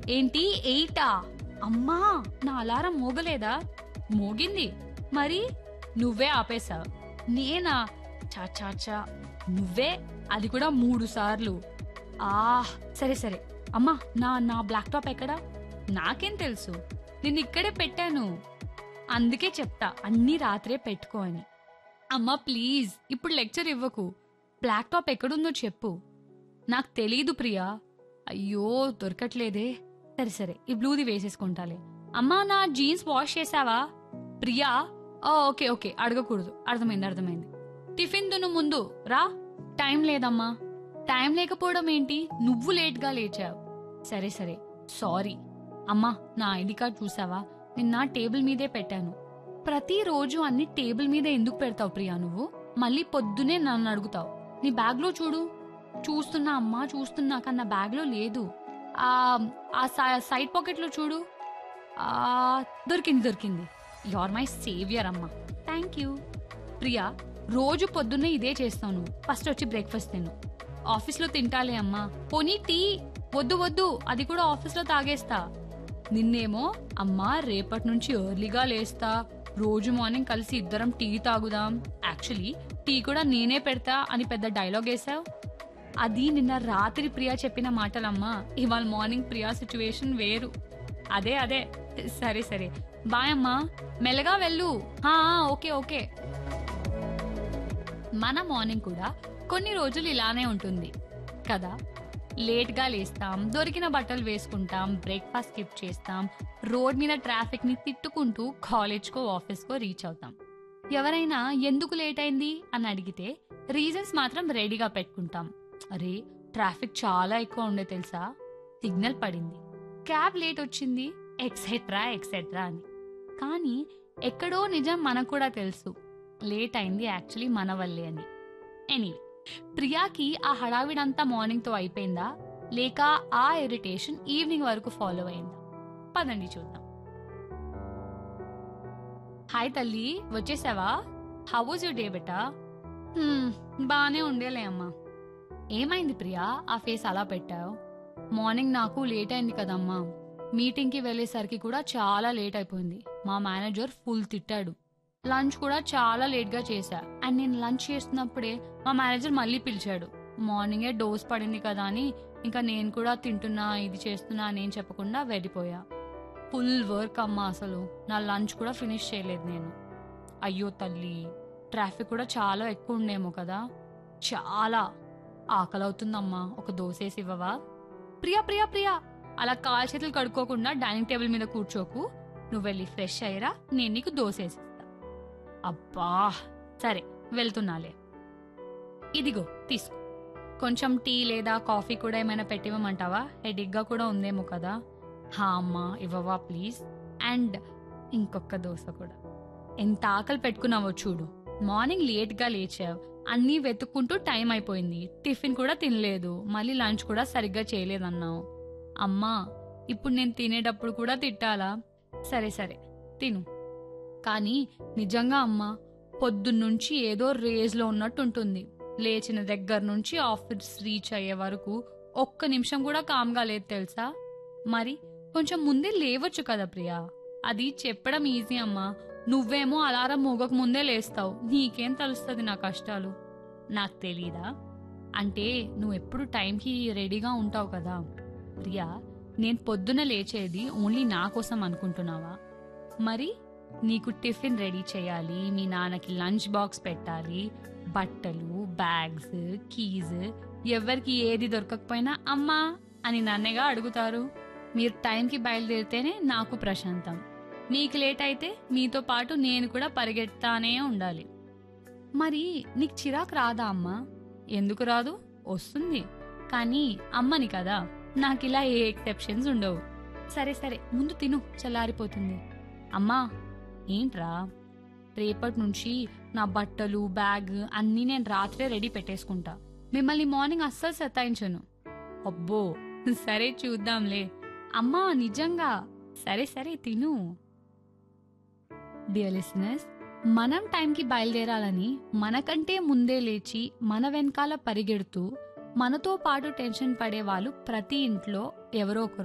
ఏంటి ఎయిటా అమ్మా నా అలారం మోగలేదా మోగింది మరి నువ్వే ఆపేశావు నేనా చా చా చా నువ్వే అది కూడా మూడు సార్లు ఆ సరే సరే అమ్మా నా నా బ్లాక్ టాప్ ఎక్కడా నాకేం తెలుసు నేను ఇక్కడే పెట్టాను అందుకే చెప్తా అన్ని రాత్రే పెట్టుకో అని అమ్మా ప్లీజ్ ఇప్పుడు లెక్చర్ ఇవ్వకు బ్లాక్ టాప్ ఎక్కడుందో చెప్పు నాకు తెలీదు ప్రియా అయ్యో దొరకట్లేదే సరే సరే ఈ బ్లూది వేసేసుకుంటాలే అమ్మా నా జీన్స్ వాష్ చేసావా ప్రియా ఆ, ఓకే ఓకే అడగకూడదు అర్థమైంది అర్థమైంది టిఫిన్ దును ముందు రా టైం లేదమ్మా టైం లేకపోవడం ఏంటి నువ్వు లేట్గా లేచావు సరే సరే సారీ అమ్మా నా ఐడి కార్డ్ చూసావా నిన్న టేబుల్ మీదే పెట్టాను ప్రతిరోజు అన్ని టేబుల్ మీద ఎందుకు పెడతావు ప్రియా నువ్వు మళ్ళీ పొద్దునే నన్ను అడుగుతావు నీ బ్యాగ్లో చూడు చూస్తున్నా అమ్మా చూస్తున్నా కానీ నా బ్యాగ్లో లేదు ఆ ఆ సై- సైడ్ పాకెట్లో చూడు ఆ దొరికింది దొరికింది ఆర్ మై సేవియర్ అమ్మా థ్యాంక్ యూ ప్రియా రోజు పొద్దున్నే ఇదే చేస్తాను ఫస్ట్ వచ్చి బ్రేక్ఫాస్ట్ తిను ఆఫీస్లో తింటాలే అమ్మా పోనీ టీ వద్దు వద్దు అది కూడా ఆఫీస్లో తాగేస్తా నిన్నేమో అమ్మా రేపటి నుంచి ఎర్లీగా లేస్తా రోజు మార్నింగ్ కలిసి ఇద్దరం టీ తాగుదాం యాక్చువల్లీ టీ కూడా నేనే పెడతా అని పెద్ద డైలాగ్ వేసావు అది నిన్న రాత్రి ప్రియా చెప్పిన మాటలమ్మా ఇవాళ మార్నింగ్ ప్రియా సిచ్యువేషన్ వేరు అదే అదే సరే సరే బాయ్ అమ్మా మెల్లగా వెళ్ళు హా, ఓకే ఓకే మన మార్నింగ్ కూడా కొన్ని రోజులు ఇలానే ఉంటుంది కదా లేట్గా లేస్తాం దొరికిన బట్టలు వేసుకుంటాం బ్రేక్ఫాస్ట్ స్కిప్ చేస్తాం రోడ్ మీద ట్రాఫిక్ ని తిట్టుకుంటూ కాలేజ్కో ఆఫీస్కో రీచ్ అవుతాం ఎవరైనా ఎందుకు లేట్ అయింది అని అడిగితే రీజన్స్ మాత్రం రెడీగా పెట్టుకుంటాం అరే ట్రాఫిక్ చాలా ఎక్కువ ఉండే తెలుసా సిగ్నల్ పడింది క్యాబ్ లేట్ వచ్చింది ఎక్సెట్రా ఎక్సెట్రా అని కానీ ఎక్కడో నిజం మనకు కూడా తెలుసు లేట్ అయింది యాక్చువల్లీ మన వల్లే అని ఎనీవే ప్రియాకి ఆ హడావిడంతా మార్నింగ్తో అయిపోయిందా లేక ఆ ఇరిటేషన్ ఈవినింగ్ వరకు ఫాలో అయిందా పదండి చూద్దాం హాయ్ తల్లి వచ్చేసావా హౌ వాజ్ యూర్ డే బెటా బానే ఉండేలే అమ్మా ఏమైంది ప్రియా ఆ ఫేస్ అలా పెట్టావు మార్నింగ్ నాకు లేట్ అయింది కదమ్మా మీటింగ్కి వెళ్ళేసరికి కూడా చాలా లేట్ అయిపోయింది మా మేనేజర్ ఫుల్ తిట్టాడు లంచ్ కూడా చాలా లేట్గా చేశా అండ్ నేను లంచ్ చేస్తున్నప్పుడే మా మేనేజర్ మళ్ళీ పిలిచాడు మార్నింగే డోస్ పడింది కదా అని ఇంకా నేను కూడా తింటున్నా ఇది చేస్తున్నా అని ఏం చెప్పకుండా వెళ్ళిపోయా ఫుల్ వర్క్ అమ్మా అసలు నా లంచ్ కూడా ఫినిష్ చేయలేదు నేను అయ్యో తల్లి ట్రాఫిక్ కూడా చాలా ఎక్కువ ఉండేమో కదా చాలా ఆకలి అవుతుందమ్మా ఒక దోశ వేసి ఇవ్వవా ప్రియా ప్రియా ప్రియా అలా కాలు చేతులు కడుక్కోకుండా డైనింగ్ టేబుల్ మీద కూర్చోకు నువ్వు వెళ్ళి ఫ్రెష్ అయ్యరా నేను నీకు దోశ వేసిస్తా అబ్బా సరే వెళ్తున్నాలే ఇదిగో తీసుకో కొంచెం టీ లేదా కాఫీ కూడా ఏమైనా పెట్టివ్వమంటావా హెడిగ్గా కూడా ఉందేమో కదా హా అమ్మా ఇవ్వవా ప్లీజ్ అండ్ ఇంకొక దోశ కూడా ఎంత ఆకలి పెట్టుకున్నావో చూడు మార్నింగ్ లేట్గా లేచావు అన్నీ వెతుక్కుంటూ టైం అయిపోయింది టిఫిన్ కూడా తినలేదు మళ్ళీ లంచ్ కూడా సరిగ్గా చేయలేదన్నావు అమ్మా ఇప్పుడు నేను తినేటప్పుడు కూడా తిట్టాలా సరే సరే తిను కానీ నిజంగా అమ్మా పొద్దున్నుంచి ఏదో రేజ్లో ఉన్నట్టు ఉంటుంది లేచిన దగ్గర నుంచి ఆఫీస్ రీచ్ అయ్యే వరకు ఒక్క నిమిషం కూడా కామ్గా లేదు తెలుసా మరి కొంచెం ముందే లేవచ్చు కదా ప్రియా అది చెప్పడం ఈజీ అమ్మా నువ్వేమో అలారం మోగక ముందే లేస్తావు నీకేం తెలుస్తుంది నా కష్టాలు నాకు తెలీదా అంటే నువ్వు ఎప్పుడు టైంకి రెడీగా ఉంటావు కదా ప్రియా నేను పొద్దున లేచేది ఓన్లీ నా కోసం అనుకుంటున్నావా మరి నీకు టిఫిన్ రెడీ చేయాలి మీ నాన్నకి లంచ్ బాక్స్ పెట్టాలి బట్టలు బ్యాగ్స్ కీజ్ ఎవరికి ఏది దొరకకపోయినా అమ్మా అని నన్నగా అడుగుతారు మీరు టైంకి బయలుదేరితేనే నాకు ప్రశాంతం మీకు లేట్ అయితే మీతో పాటు నేను కూడా పరిగెత్తానే ఉండాలి మరి నీకు చిరాకు రాదా అమ్మా ఎందుకు రాదు వస్తుంది కానీ అమ్మని కదా నాకు ఇలా ఏ ఎక్సెప్షన్స్ ఉండవు సరే సరే ముందు తిను చల్లారిపోతుంది అమ్మా ఏంట్రా రేపటి నుంచి నా బట్టలు బ్యాగ్ అన్నీ నేను రాత్రే రెడీ పెట్టేసుకుంటా మిమ్మల్ని మార్నింగ్ అస్సలు సతాయించను అబ్బో సరే చూద్దాంలే అమ్మా నిజంగా సరే సరే తిను డియర్ లిసనర్స్ మనం టైంకి బయలుదేరాలని మనకంటే ముందే లేచి మన వెనకాల పరిగెడుతూ మనతో పాటు టెన్షన్ పడే వాళ్ళు ప్రతి ఇంట్లో ఎవరో ఒకరు